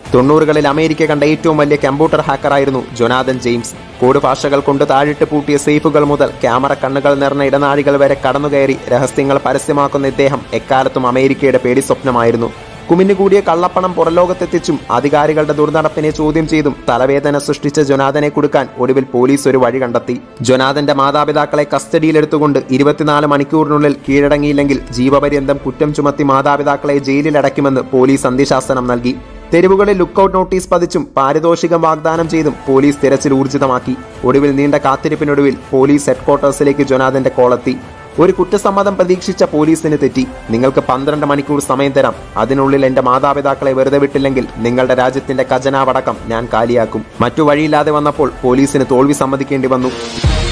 തൊണ്ണൂറുകളിൽ അമേരിക്ക കണ്ട ഏറ്റവും വലിയ കമ്പ്യൂട്ടർ ഹാക്കറായിരുന്നു ജൊനാഥൻ ജെയിംസ് കോഡ് ഭാഷകൾ കൊണ്ട് താഴിട്ട് പൂട്ടിയ സേഫുകൾ മുതൽ ക്യാമറ കണ്ണുകൾ നിറഞ്ഞ ഇടനാഴികൾ വരെ കടന്നുകയറി രഹസ്യങ്ങൾ പരസ്യമാക്കുന്ന ഇദ്ദേഹം എക്കാലത്തും അമേരിക്കയുടെ പേടി സ്വപ്നമായിരുന്നു കുമിഞ്ഞുകൂടിയ കള്ളപ്പണം പുറലോകത്തെത്തിച്ചും അധികാരികളുടെ ദുർനടപ്പിനെ ചോദ്യം ചെയ്തും തലവേദന സൃഷ്ടിച്ച ജൊനാഥനെ കൊടുക്കാൻ ഒടുവിൽ പോലീസ് ഒരു വഴി കണ്ടെത്തി ജൊനാഥന്റെ മാതാപിതാക്കളെ കസ്റ്റഡിയിലെടുത്തുകൊണ്ട് ഇരുപത്തിനാല് മണിക്കൂറിനുള്ളിൽ കീഴടങ്ങിയില്ലെങ്കിൽ ജീവപര്യന്തം കുറ്റം ചുമത്തി മാതാപിതാക്കളെ ജയിലിലടയ്ക്കുമെന്ന് പോലീസ് അന്ത്യശാസനം നൽകി തെരുവുകളിൽ ലുക്കൌട്ട് നോട്ടീസ് പതിച്ചും പാരിതോഷികം വാഗ്ദാനം ചെയ്തും പോലീസ് തിരച്ചിൽ ഊർജിതമാക്കി ഒടുവിൽ നീണ്ട കാത്തിരിപ്പിനൊടുവിൽ പോലീസ് ഹെഡ്ക്വാർട്ടേഴ്സിലേക്ക് ജൊനാഥന്റെ കോളെത്തി ഒരു കുറ്റസമ്മതം പ്രതീക്ഷിച്ച പോലീസിന് തെറ്റി നിങ്ങൾക്ക് പന്ത്രണ്ട് മണിക്കൂർ സമയം തരാം അതിനുള്ളിൽ എന്റെ മാതാപിതാക്കളെ വെറുതെ വിട്ടില്ലെങ്കിൽ നിങ്ങളുടെ രാജ്യത്തിന്റെ ഖജനാവടക്കം ഞാൻ കാലിയാക്കും മറ്റു വഴിയില്ലാതെ വന്നപ്പോൾ പോലീസിന് തോൽവി സമ്മതിക്കേണ്ടി വന്നു